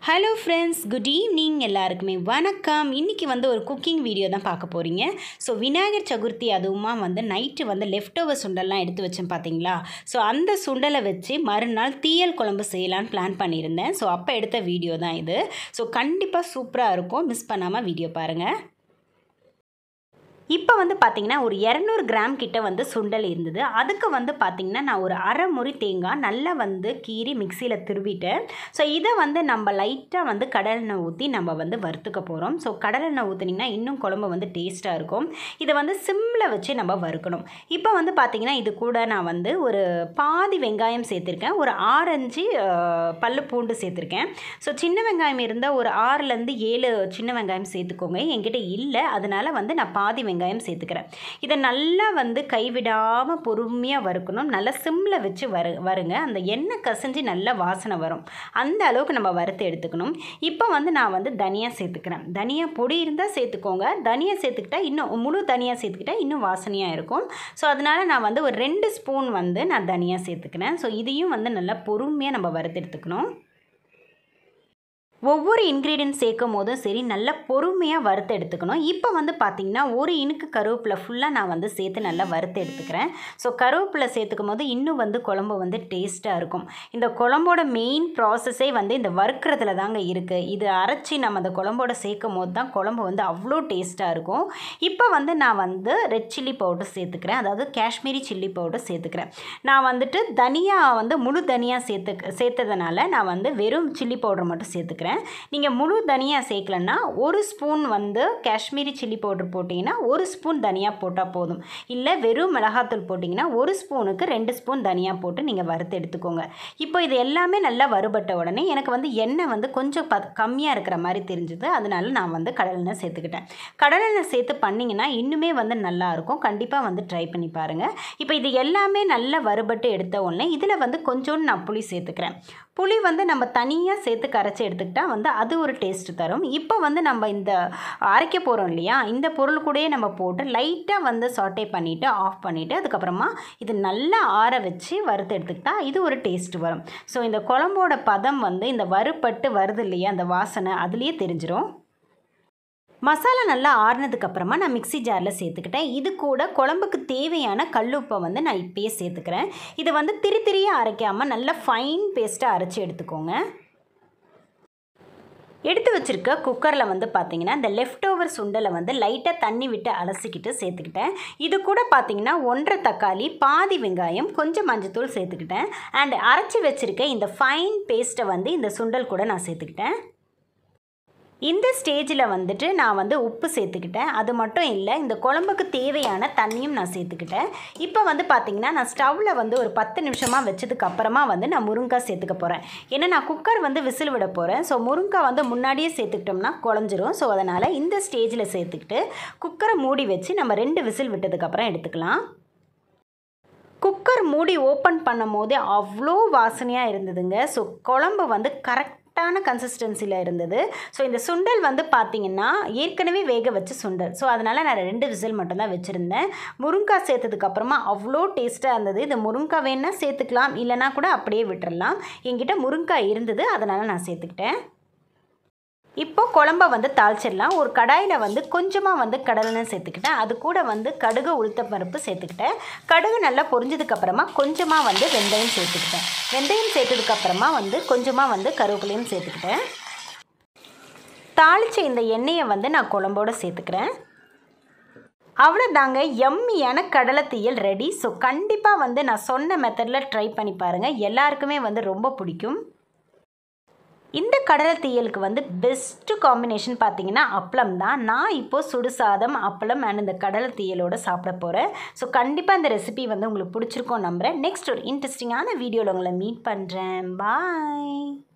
hello friends good evening எல்லாருக்குமே வணக்கம் இன்றைக்கி வந்து ஒரு குக்கிங் வீடியோ தான் பார்க்க போகிறீங்க ஸோ விநாயகர் சதுர்த்தி அதுவுமா வந்து நைட்டு வந்து லெஃப்ட் ஓவர் சுண்டல்லாம் எடுத்து வச்சேன் பார்த்தீங்களா ஸோ அந்த சுண்டலை வச்சு மறுநாள் தீயல் குழம்பு செய்யலான்னு பிளான் பண்ணியிருந்தேன் ஸோ அப்போ எடுத்த வீடியோ தான் இது ஸோ கண்டிப்பாக சூப்பராக இருக்கும் மிஸ் பண்ணாமல் வீடியோ பாருங்கள் இப்போ வந்து பார்த்திங்கன்னா ஒரு இரநூறு கிராம் கிட்ட வந்து சுண்டல் இருந்தது அதுக்கு வந்து பார்த்திங்கன்னா நான் ஒரு அரை முறி தேங்காய் நல்லா வந்து கீறி மிக்சியில் திருவிட்டேன் ஸோ இதை வந்து நம்ம லைட்டாக வந்து கடலெண்ணெய் ஊற்றி நம்ம வந்து வறுத்துக்க போகிறோம் ஸோ கடலெண்ணெய் ஊற்றுனிங்கன்னா இன்னும் குழம்பு வந்து டேஸ்ட்டாக இருக்கும் இதை வந்து சிம்மில் வச்சு நம்ம வறுக்கணும் இப்போ வந்து பார்த்திங்கன்னா இது கூட நான் வந்து ஒரு பாதி வெங்காயம் சேர்த்துருக்கேன் ஒரு ஆரஞ்சு அஹ், பல்லு பூண்டு சேர்த்துருக்கேன் ஸோ சின்ன வெங்காயம் இருந்தால் ஒரு ஆறுலேருந்து ஏழு சின்ன வெங்காயம் சேர்த்துக்கோங்க என்கிட்ட இல்லை அதனால் வந்து நான் பாதி வெங்காயம் சேர்த்துக்கிறேன் இதை நல்லா வந்து கைவிடாமல் பொறுமையாக வறுக்கணும் நல்லா சிம்மில் வச்சு வறு வருங்க அந்த எண்ணெய் கசிஞ்சு நல்ல வாசனை வரும் அந்த அளவுக்கு நம்ம வறுத்து எடுத்துக்கணும் இப்போ வந்து நான் வந்து தனியா சேர்த்துக்கிறேன் தனியா பொடி இருந்தால் சேர்த்துக்கோங்க தனியா சேர்த்துக்கிட்டா இன்னும் முழு தனியா சேர்த்துக்கிட்டா இன்னும் வாசனையாக இருக்கும் ஸோ அதனால் நான் வந்து ஒரு ரெண்டு ஸ்பூன் வந்து நான் தனியா சேர்த்துக்கிறேன் ஸோ இதையும் வந்து நல்லா பொறுமையாக நம்ம வறுத்து எடுத்துக்கணும் ஒவ்வொரு இன்க்ரீடியன்ட் சேர்க்கும் போதும் சரி நல்லா பொறுமையாக வறுத்து எடுத்துக்கணும் இப்போ வந்து பார்த்திங்கன்னா ஒரு இனுக்கு கருவேப்பிலை ஃபுல்லாக நான் வந்து சேர்த்து நல்லா வறுத்து எடுத்துக்கிறேன் ஸோ கருவேப்பிலை சேர்த்துக்கும் போது இன்னும் வந்து குழம்பு வந்து டேஸ்ட்டாக இருக்கும் இந்த குழம்போட மெயின் ப்ராசஸே வந்து இந்த வறுக்கிறதுல தாங்க இருக்குது இது அரைச்சி நம்ம அந்த குழம்போட சேர்க்கும் போது தான் குழம்பு வந்து அவ்வளோ டேஸ்ட்டாக இருக்கும் இப்போ வந்து நான் வந்து ரெட் சில்லி பவுடர் சேர்த்துக்கிறேன் அதாவது காஷ்மீரி சில்லி பவுடர் சேர்த்துக்கிறேன் நான் வந்துட்டு தனியா வந்து முழு தனியா சேர்த்து சேர்த்ததுனால நான் வந்து வெறும் சில்லி பவுடர் மட்டும் சேர்த்துக்கிறேன் நீங்கள் முழு தனியாக சேர்க்கலன்னா ஒரு ஸ்பூன் வந்து காஷ்மீரி சில்லி பவுடர் போட்டிங்கன்னா ஒரு ஸ்பூன் தனியாக போட்டால் போதும் இல்லை வெறும் மிளகாத்தூள் போட்டிங்கன்னா ஒரு ஸ்பூனுக்கு ரெண்டு ஸ்பூன் தனியாக போட்டு நீங்கள் வறுத்து எடுத்துக்கோங்க இப்போ இது எல்லாமே நல்லா வறுபட்ட உடனே எனக்கு வந்து எண்ணெய் வந்து கொஞ்சம் ப கம்மியாக இருக்கிற மாதிரி தெரிஞ்சுது அதனால நான் வந்து கடலெண்ணெய் சேர்த்துக்கிட்டேன் கடலெண்ணெய் சேர்த்து பண்ணிங்கன்னா இன்னுமே வந்து நல்லாயிருக்கும் கண்டிப்பாக வந்து ட்ரை பண்ணி பாருங்கள் இப்போ இது எல்லாமே நல்லா வறுபட்டு எடுத்த உடனே இதில் வந்து கொஞ்சோண்டு நான் புளி சேர்த்துக்கிறேன் புளி வந்து நம்ம தனியாக சேர்த்து கரைச்சி எடுத்துக்கிட்டால் வந்து அது ஒரு டேஸ்ட் தரும் இப்போ வந்து நம்ம இந்த அரைக்க போகிறோம் இல்லையா இந்த பொருள் கூடயே நம்ம போட்டு லைட்டாக வந்து சாட்டே பண்ணிவிட்டு ஆஃப் பண்ணிவிட்டு அதுக்கப்புறமா இது நல்லா ஆற வச்சு வறுத்து எடுத்துக்கிட்டா இது ஒரு டேஸ்ட் வரும் ஸோ இந்த குழம்போட பதம் வந்து இந்த வறுபட்டு வருது இல்லையா அந்த வாசனை அதுலேயே தெரிஞ்சிரும் மசாலா நல்லா ஆறுனதுக்கு அப்புறமா நான் மிக்ஸி ஜாரில் சேர்த்துக்கிட்டேன் இது கூட குழம்புக்கு தேவையான கல்லுப்பை வந்து நான் இப்பயே சேர்த்துக்கிறேன் இதை வந்து திரி திரியாக அரைக்காமல் நல்லா ஃபைன் பேஸ்ட்டாக அரைச்சி எடுத்துக்கோங்க எடுத்து வச்சுருக்க குக்கரில் வந்து பார்த்தீங்கன்னா இந்த லெஃப்ட் ஓவர் சுண்டலை வந்து லைட்டாக தண்ணி விட்டு அலசிக்கிட்டு சேர்த்துக்கிட்டேன் இது கூட பார்த்தீங்கன்னா ஒன்றரை தக்காளி பாதி வெங்காயம் கொஞ்சம் மஞ்சத்தூள் சேர்த்துக்கிட்டேன் அண்ட் அரைச்சி வச்சுருக்க இந்த ஃபைன் பேஸ்ட்டை வந்து இந்த சுண்டல் கூட நான் சேர்த்துக்கிட்டேன் இந்த ஸ்டேஜில் வந்துட்டு நான் வந்து உப்பு சேர்த்துக்கிட்டேன் அது மட்டும் இல்லை இந்த குழம்புக்கு தேவையான தண்ணியும் நான் சேர்த்துக்கிட்டேன் இப்போ வந்து பார்த்திங்கன்னா நான் ஸ்டவ்வில் வந்து ஒரு பத்து நிமிஷமாக வச்சதுக்கு அப்புறமா வந்து நான் முருங்காய் சேர்த்துக்க போகிறேன் ஏன்னா நான் குக்கர் வந்து விசில் விட போகிறேன் ஸோ முருங்காய் வந்து முன்னாடியே சேர்த்துக்கிட்டோம்னா குழஞ்சிரும் ஸோ அதனால் இந்த ஸ்டேஜில் சேர்த்துக்கிட்டு குக்கரை மூடி வச்சு நம்ம ரெண்டு விசில் விட்டதுக்கப்புறம் எடுத்துக்கலாம் குக்கர் மூடி ஓப்பன் பண்ணும் போதே அவ்வளோ வாசனையாக இருந்ததுங்க ஸோ குழம்பு வந்து கரெக்டான கன்சிஸ்டன்சியில் இருந்தது ஸோ இந்த சுண்டல் வந்து பார்த்திங்கன்னா ஏற்கனவே வேக வச்ச சுண்டல் ஸோ அதனால் நான் ரெண்டு விசில் மட்டும்தான் வச்சுருந்தேன் முருங்காய் சேர்த்ததுக்கப்புறமா அவ்வளோ டேஸ்ட்டாக இருந்தது இந்த முருங்காய் வேணால் சேர்த்துக்கலாம் இல்லைனா கூட அப்படியே விட்டுறலாம் என்கிட்ட முருங்காய் இருந்தது அதனால் நான் சேர்த்துக்கிட்டேன் இப்போ குழம்ப வந்து தாளிச்சிடலாம் ஒரு கடாயில் வந்து கொஞ்சமாக வந்து கடலெண்ணெய் சேர்த்துக்கிட்டேன் அது கூட வந்து கடுகு உளுத்த பருப்பு சேர்த்துக்கிட்டேன் கடுகு நல்லா பொரிஞ்சதுக்கப்புறமா கொஞ்சமாக வந்து வெந்தயம் சேர்த்துக்கிட்டேன் வெந்தயம் சேர்த்ததுக்கப்புறமா வந்து கொஞ்சமாக வந்து கருவேப்பிலையும் சேர்த்துக்கிட்டேன் தாளித்த இந்த எண்ணெயை வந்து நான் குழம்போடு சேர்த்துக்கிறேன் அவ்வளோதாங்க எம்மியான கடலை தீயல் ரெடி ஸோ கண்டிப்பாக வந்து நான் சொன்ன மெத்தடில் ட்ரை பண்ணி பாருங்கள் எல்லாருக்குமே வந்து ரொம்ப பிடிக்கும் இந்த கடலை தீயலுக்கு வந்து பெஸ்ட்டு காம்பினேஷன் பார்த்தீங்கன்னா அப்பளம் தான் நான் இப்போது சுடுசாதம் அப்பளம் அண்ட் இந்த கடலை தீயலோடு சாப்பிட போகிறேன் ஸோ கண்டிப்பாக இந்த ரெசிபி வந்து உங்களுக்கு பிடிச்சிருக்கோம் நம்புகிறேன் நெக்ஸ்ட் ஒரு இன்ட்ரெஸ்டிங்கான வீடியோவில் உங்களை மீட் பண்ணுறேன் பாய்